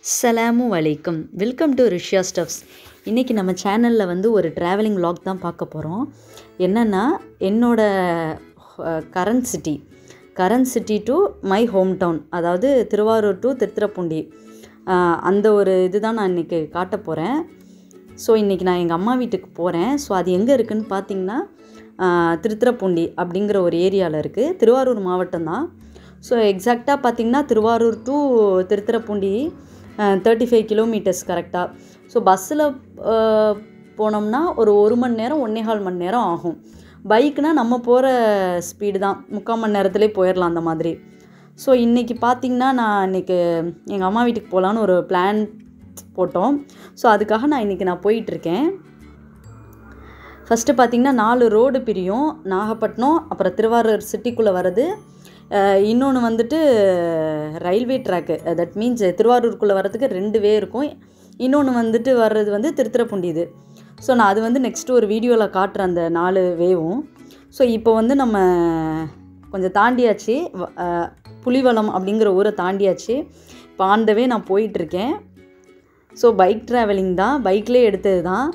அஸ்ஸலாமு அலைக்கும் welcome to ரிஷ்யா stubs இன்றைக்கி நம்ம சேனலில் வந்து ஒரு ட்ராவலிங் vlog தான் பார்க்க போகிறோம் என்னென்னா என்னோட current city current city to my hometown அதாவது திருவாரூர் டு திருத்துறைப்பூண்டி அஹ், அந்த ஒரு இது தான் நான் இன்றைக்கி காட்ட போகிறேன் ஸோ இன்றைக்கி நான் எங்கள் அம்மா வீட்டுக்கு போகிறேன் ஸோ அது எங்கே இருக்குதுன்னு பார்த்தீங்கன்னா அஹ், திருத்துறைப்பூண்டி அப்படிங்கிற ஒரு ஏரியாவில் இருக்குது திருவாரூர் மாவட்டம் தான் ஸோ எக்ஸாக்டாக பார்த்தீங்கன்னா Thiruvarur to Thiruthuraipoondi thirty five kilometres கரெக்டாக ஸோ பஸ்ஸில் போனோம்னா ஒரு ஒரு மணி நேரம் ஒன்றேகால் மணி நேரம் ஆகும் பைக்குனால் நம்ம போகிற ஸ்பீடு தான் முக்கால் மணி நேரத்துலேயே போயிடலாம் அந்த மாதிரி ஸோ இன்றைக்கி பார்த்தீங்கன்னா நான் இன்றைக்கி எங்கள் அம்மா வீட்டுக்கு போகலான்னு ஒரு பிளான் போட்டோம் ஸோ அதுக்காக நான் இன்றைக்கி நான் போயிட்டுருக்கேன் ஃபஸ்ட்டு பார்த்தீங்கன்னா நாலு ரோடு பிரியும் நாகப்பட்டினம் அப்புறம் திருவாரூர் சிட்டிக்குள்ளே வர்றது இன்னொன்று வந்துட்டு ரயில்வே ட்ராக்கு தட் மீன்ஸ் திருவாரூருக்குள்ளே வர்றதுக்கு ரெண்டு வே இருக்கும் இன்னொன்று வந்துட்டு வர்றது வந்து திருத்துறைப்பூண்டி இது ஸோ நான் அது வந்து நெக்ஸ்ட் ஒரு வீடியோவில் காட்டுறேன் அந்த நாலு வேவும் ஸோ இப்போ வந்து நம்ம கொஞ்சம் தாண்டியாச்சு வ- அஹ், புலிவலம் அப்படிங்கிற ஊரை தாண்டியாச்சு இப்போ ஆண்டவே நான் போயிட்டுருக்கேன் ஸோ பைக் ட்ராவலிங் தான் பைக்லேயே எடுத்தது தான்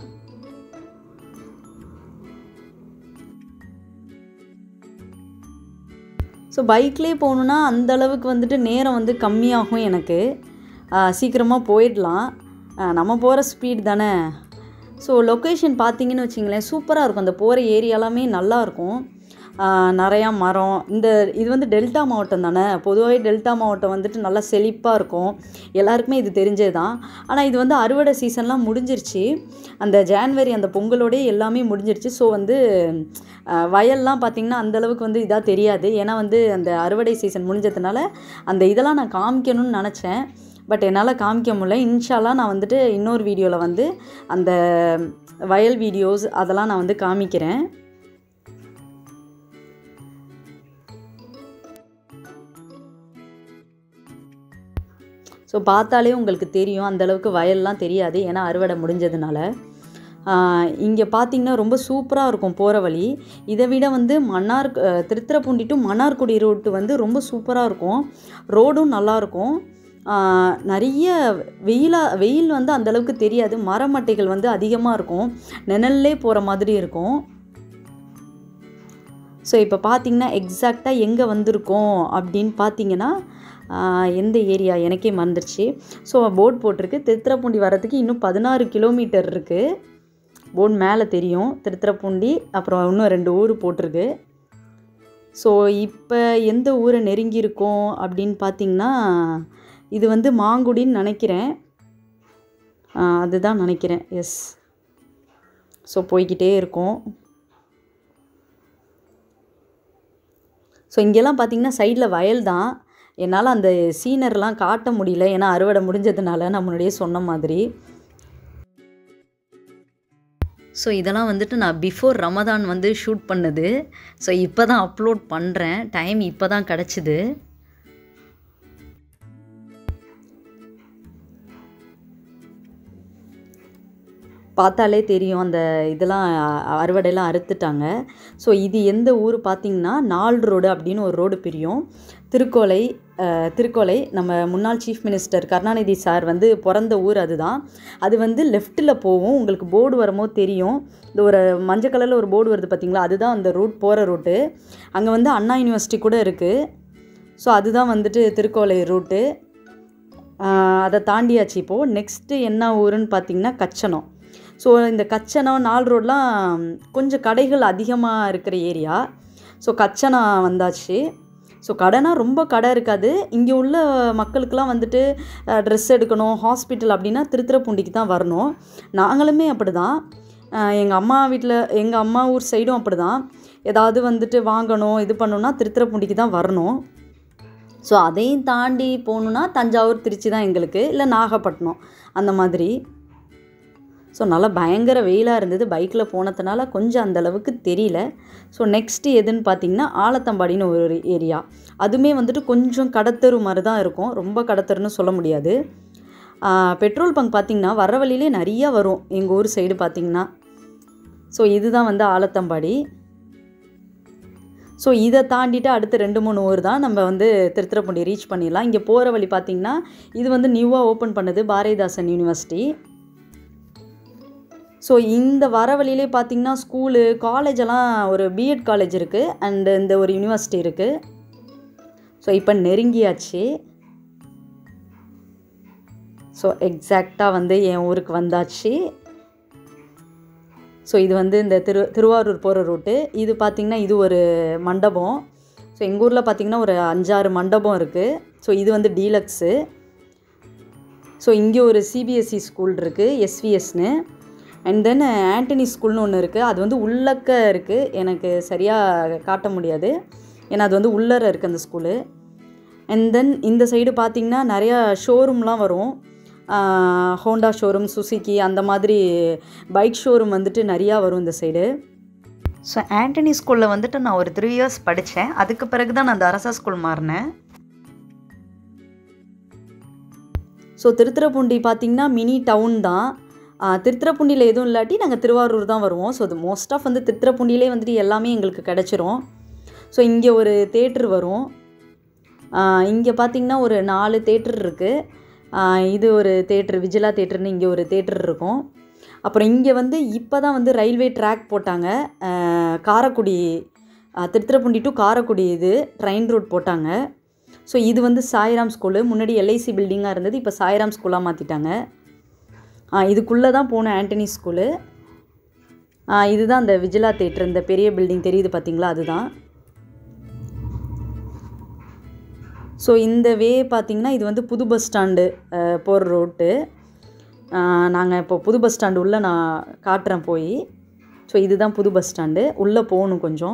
ஸோ பைக்லேயே போகணுன்னா அந்த அளவுக்கு வந்துட்டு நேரம் வந்து கம்மியாகும் எனக்கு சீக்கிரமாக போயிடலாம் ஆஹ் நம்ம போகிற ஸ்பீட் தானே ஸோ லொக்கேஷன் பார்த்தீங்கன்னு வச்சிங்களேன் சூப்பராக இருக்கும் அந்த போகிற ஏரியாலாமே நல்லா இருக்கும் ஆஹ் நிறையா மரம் இந்த இது வந்து டெல்டா மாவட்டம் தானே பொதுவாகவே டெல்டா மாவட்டம் வந்துட்டு நல்லா செழிப்பாக இருக்கும் எல்லாருக்குமே இது தெரிஞ்சது தான் ஆனால் இது வந்து அறுவடை சீசன்லாம் முடிஞ்சிருச்சு அந்த ஜான்வரி அந்த பொங்கலோடே எல்லாமே முடிஞ்சிருச்சு ஸோ வந்து ஆஹ் வயல்லாம் பார்த்திங்கன்னா அந்தளவுக்கு வந்து இதாக தெரியாது ஏன்னா வந்து அந்த அறுவடை சீசன் முடிஞ்சதுனால அந்த இதெல்லாம் நான் காமிக்கணும்னு நினச்சேன் பட் என்னால் காமிக்க முடியல இன்ஷால்லாம் நான் வந்துட்டு இன்னொரு வீடியோவில் வந்து அந்த வயல் வீடியோஸ் அதெல்லாம் நான் வந்து காமிக்கிறேன் ஸோ பார்த்தாலே உங்களுக்கு தெரியும் அந்த அளவுக்கு வயல்லாம் தெரியாது ஏன்னா அறுவடை முடிஞ்சதுனால இங்கே பார்த்தீங்கன்னா ரொம்ப சூப்பராக இருக்கும் போகிற வழி இதை விட வந்து மன்னார் அஹ், திருத்துறைப்பூண்டி டு மன்னார்குடி ரோட்டு வந்து ரொம்ப சூப்பராக இருக்கும் ரோடும் நல்லாயிருக்கும் நிறைய வெயிலாக வெயில் வந்து அந்த அளவுக்கு தெரியாது மரமட்டைகள் வந்து அதிகமாக இருக்கும் நிழல்லே போகிற மாதிரி இருக்கும் ஸோ இப்போ பார்த்தீங்கன்னா எக்ஸாக்டாக எங்கே வந்திருக்கோம் அப்படின்னு பார்த்தீங்கன்னா ஆஹ், எந்த ஏரியா எனக்கே மறந்துருச்சு ஸோ போர்ட் போட்டிருக்கு திருத்துறைப்பூண்டி வர்றதுக்கு இன்னும் பதினாறு கிலோமீட்டர் இருக்குது போர்டு மேலே தெரியும் திருத்துறைப்பூண்டி அப்புறம் இன்னும் ரெண்டு ஊர் போட்டிருக்கு ஸோ இப்போ எந்த ஊரை நெருங்கி இருக்கோம் அப்படின்னு பார்த்தீங்கன்னா இது வந்து மாங்குடின்னு நினைக்கிறேன் ஆஹ், அதுதான் நினைக்கிறேன் எஸ் ஸோ போய்கிட்டே இருக்கோம் ஸோ இங்கெல்லாம் பார்த்தீங்கன்னா சைடில் வயல் தான் என்னால் அந்த சீனர்லாம் காட்ட முடியல ஏன்னா அறுவடை முடிஞ்சதுனால நான் முன்னாடியே சொன்ன மாதிரி ஸோ இதெல்லாம் வந்துட்டு நான் பிஃபோர் ரமதான் வந்து ஷூட் பண்ணது ஸோ இப்போ தான் அப்லோட் பண்ணுறேன் டைம் இப்போ தான் கிடச்சிது பார்த்தாலே தெரியும் அந்த இதெல்லாம் அ- அறுவடையெல்லாம் அறுத்துட்டாங்க ஸோ இது எந்த ஊர் பார்த்தீங்கன்னா நால் ரோடு அப்படின்னு ஒரு ரோடு பிரியும் திருக்கோலை அஹ், திருக்கோலை நம்ம முன்னாள் சீஃப் மினிஸ்டர் கருணாநிதி சார் வந்து பிறந்த ஊர் அதுதான் அது வந்து லெஃப்ட்டில் போகும் உங்களுக்கு போர்டு வரும்போது தெரியும் இந்த ஒரு மஞ்சள் கலரில் ஒரு போர்டு வருது பார்த்தீங்களா அதுதான் அந்த ரூட் போகிற ரூட்டு அங்கே வந்து அண்ணா யூனிவர்சிட்டி கூட இருக்குது ஸோ அதுதான் வந்துட்டு திருக்கோலை ரூட்டு ஆஹ் அதை தாண்டியாச்சு இப்போது நெக்ஸ்ட்டு என்ன ஊருன்னு பார்த்தீங்கன்னா கச்சனம் ஸோ இந்த கச்சனம் நால் ரோட்லாம் கொஞ்சம் கடைகள் அதிகமாக இருக்கிற ஏரியா ஸோ கச்சனம் வந்தாச்சு ஸோ கடைனா ரொம்ப கடை இருக்காது இங்கே உள்ள மக்களுக்கெல்லாம் வந்துட்டு ட்ரெஸ் எடுக்கணும் ஹாஸ்பிட்டல் அப்படின்னா திருத்துறைப்பூண்டிக்கு தான் வரணும் நாங்களுமே அப்படி தான் எங்கள் அம்மா வீட்டில் எங்கள் அம்மா ஊர் சைடும் அப்படி தான் ஏதாவது வந்துட்டு வாங்கணும் இது பண்ணணும்னா திருத்துறைப்பூண்டிக்கு தான் வரணும் ஸோ அதையும் தாண்டி போகணுன்னா தஞ்சாவூர் திருச்சி தான் எங்களுக்கு இல்லை நாகப்பட்டினம் அந்த மாதிரி ஸோ நல்லா பயங்கர வெயிலாக இருந்தது பைக்கில் போனதுனால கொஞ்சம் அந்த அளவுக்கு தெரியல ஸோ நெக்ஸ்ட்டு எதுன்னு பார்த்தீங்கன்னா ஆலத்தம்பாடின்னு ஒரு ஏரியா அதுவுமே வந்துட்டு கொஞ்சம் கடத்தெரு மாதிரி தான் இருக்கும் ரொம்ப கடத்தெருன்னு சொல்ல முடியாது ஆஹ், பெட்ரோல் பங்க் பார்த்திங்கன்னா வர வழியிலே நிறையா வரும் எங்கள் ஊர் சைடு பார்த்திங்கன்னா ஸோ இதுதான் வந்து ஆலத்தம்பாடி ஸோ இதை தாண்டிட்டு அடுத்து ரெண்டு மூணு ஊர் தான் நம்ம வந்து திருத்துறைப்பூண்டி ரீச் பண்ணிடலாம் இங்கே போகிற வழி பார்த்திங்கன்னா இது வந்து நியூவாக ஓப்பன் பண்ணது பாரதிதாசன் யூனிவர்சிட்டி ஸோ இந்த வர வழியிலே பார்த்தீங்கன்னா ஸ்கூலு காலேஜ் எல்லாம் ஒரு பிஎட் காலேஜ் இருக்குது அண்டு இந்த ஒரு யூனிவர்சிட்டி இருக்குது ஸோ இப்போ நெருங்கியாச்சு ஸோ எக்ஸாக்டாக வந்து என் ஊருக்கு வந்தாச்சு ஸோ இது வந்து இந்த திரு திருவாரூர் போகிற ரூட்டு இது பார்த்திங்கன்னா இது ஒரு மண்டபம் ஸோ எங்கள் ஊரில் பார்த்திங்கன்னா ஒரு அஞ்சாறு மண்டபம் இருக்குது ஸோ இது வந்து டீலக்ஸு ஸோ இங்கே ஒரு சிபிஎஸ்சி ஸ்கூல் இருக்குது எஸ்விஎஸ்னு அண்ட் தென் ஆண்டனி ஸ்கூல்னு ஒன்று இருக்குது அது வந்து உள்ளக்க இருக்குது எனக்கு சரியாக காட்ட முடியாது ஏன்னா அது வந்து உள்ளர இருக்குது அந்த ஸ்கூலு அண்ட் தென் இந்த சைடு பார்த்திங்கன்னா நிறையா ஷோரூம்லாம் வரும் ஹோண்டா ஷோரூம் சுசுக்கி அந்த மாதிரி பைக் ஷோரூம் வந்துட்டு நிறையா வரும் இந்த சைடு ஸோ ஆண்டனி ஸ்கூலில் வந்துட்டு நான் ஒரு த்ரீ இயர்ஸ் படித்தேன் அதுக்கு பிறகு தான் நான் அந்த அரசா ஸ்கூல் மாறினேன் ஸோ திருத்துறைப்பூண்டி பார்த்திங்கன்னா மினி டவுன் தான் திருத்துறைப்பூண்டியில் எதுவும் இல்லாட்டி நாங்கள் திருவாரூர் தான் வருவோம் ஸோ அது மோஸ்ட் ஆஃப் வந்து திருத்துறைப்பூண்டியிலே வந்துட்டு எல்லாமே எங்களுக்கு கிடச்சிரும் ஸோ இங்கே ஒரு தேட்ரு வரும் இங்கே பார்த்திங்கன்னா ஒரு நாலு தேட்டர் இருக்குது இது ஒரு தேட்ரு விஜிலா தேட்டர்னு இங்கே ஒரு தேட்டர் இருக்கும் அப்புறம் இங்கே வந்து இப்போ தான் வந்து ரயில்வே ட்ராக் போட்டாங்க காரக்குடி திருத்துறைப்பூண்டி டு காரக்குடி இது ட்ரெயின் ரூட் போட்டாங்க ஸோ இது வந்து சாய்ராம் ஸ்கூலு முன்னாடி எல்ஐசி பில்டிங்காக இருந்தது இப்போ சாய்ராம் ஸ்கூலாக மாற்றிட்டாங்க இதுக்குள்ளே தான் போன ஆண்டனி ஸ்கூலு இதுதான் அந்த விஜிலா தேட்டர் இந்த பெரிய பில்டிங் தெரியுது பார்த்தீங்களா அதுதான் ஸோ இந்த வே பார்த்திங்கன்னா இது வந்து புது பஸ் ஸ்டாண்டு போகிற ரோட்டு நாங்கள் இப்போ புது பஸ் ஸ்டாண்டு உள்ளே நான் காட்டுறேன் போய் ஸோ இதுதான் புது பஸ் ஸ்டாண்டு உள்ளே போகணும் கொஞ்சம்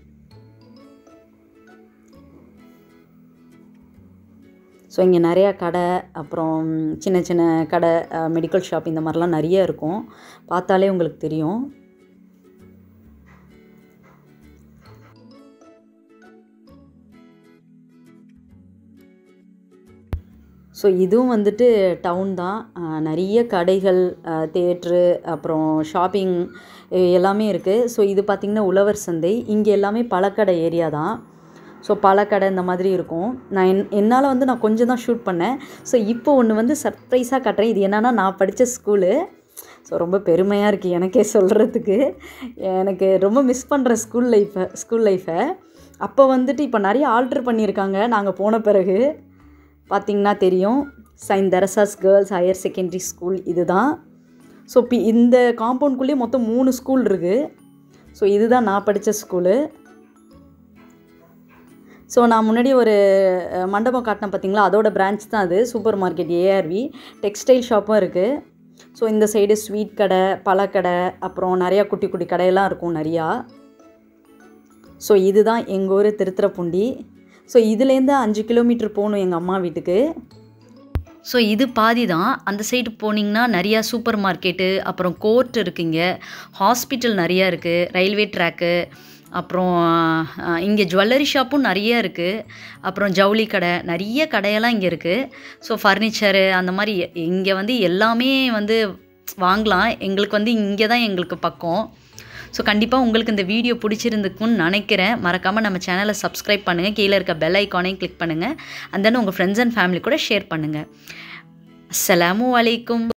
ஸோ இங்கே நிறையா கடை அப்புறம் சின்ன சின்ன கடை மெடிக்கல் ஷாப் இந்த மாதிரிலாம் நிறைய இருக்கும் பார்த்தாலே உங்களுக்கு தெரியும் ஸோ இதுவும் வந்துட்டு டவுன் தான் நிறைய கடைகள் தேட்ரு அப்புறம் ஷாப்பிங் எல்லாமே இருக்குது ஸோ இது பார்த்திங்கன்னா உழவர் சந்தை இங்கே எல்லாமே பழக்கடை ஏரியா தான் ஸோ பழக்கடை இந்த மாதிரி இருக்கும் நான் என் என்னால் வந்து நான் கொஞ்சம் தான் ஷூட் பண்ணேன் ஸோ இப்போ ஒன்று வந்து சர்ப்ரைஸாக காட்டுறேன் இது என்னென்னா நான் படித்த ஸ்கூலு ஸோ ரொம்ப பெருமையாக இருக்குது எனக்கே சொல்கிறதுக்கு எனக்கு ரொம்ப மிஸ் பண்ணுறேன் ஸ்கூல் லைஃப்பை ஸ்கூல் லைஃப்பை அப்போ வந்துட்டு இப்போ நிறைய ஆல்ட்ரு பண்ணியிருக்காங்க நாங்கள் போன பிறகு பார்த்திங்கன்னா தெரியும் saint Theresa's girls higher secondary school இது தான் ஸோ பி இந்த காம்பவுண்ட்குள்ளேயே மொத்தம் மூணு ஸ்கூல் இருக்குது ஸோ இதுதான் நான் படித்த ஸ்கூலு ஸோ நான் முன்னாடி ஒரு மண்டபம் காட்டினேன் பார்த்தீங்களா அதோட பிரான்ச் தான் அது சூப்பர் மார்க்கெட் ஏஆர்வி டெக்ஸ்டைல் ஷாப்பும் இருக்குது ஸோ இந்த சைடு ஸ்வீட் கடை பழக்கடை அப்புறம் நிறையா குட்டி குட்டி கடையெல்லாம் இருக்கும் நிறையா ஸோ இதுதான் எங்கள் ஊர் திருத்துறைப்பூண்டி ஸோ இதுலேருந்து அஞ்சு கிலோமீட்டர் போகணும் எங்கள் அம்மா வீட்டுக்கு ஸோ இது பாதி தான் அந்த சைடு போனீங்கன்னா நிறையா சூப்பர் மார்க்கெட்டு அப்புறம் கோர்ட் இருக்குங்க ஹாஸ்பிட்டல் நிறையா இருக்குது ரயில்வே ட்ராக்கு அப்புறம் இங்கே ஜுவல்லரி ஷாப்பும் நிறைய இருக்குது அப்புறம் ஜவுளி கடை நிறைய கடையெல்லாம் இங்கே இருக்குது ஸோ ஃபர்னிச்சரு அந்த மாதிரி இங்கே வந்து எல்லாமே வந்து வாங்கலாம் எங்களுக்கு வந்து இங்கே தான் எங்களுக்கு பக்கம் ஸோ கண்டிப்பாக உங்களுக்கு இந்த வீடியோ பிடிச்சிருந்துக்குன்னு நினைக்கிறேன் மறக்காமல் நம்ம சேனலை சப்ஸ்கிரைப் பண்ணுங்கள் கீழே இருக்க பெல் ஐக்கானையும் கிளிக் பண்ணுங்கள் அண்ட் தென் உங்கள் ஃப்ரெண்ட்ஸ் அண்ட் ஃபேமிலி கூட ஷேர் பண்ணுங்கள் அஸ்ஸலாமு அலைக்கும்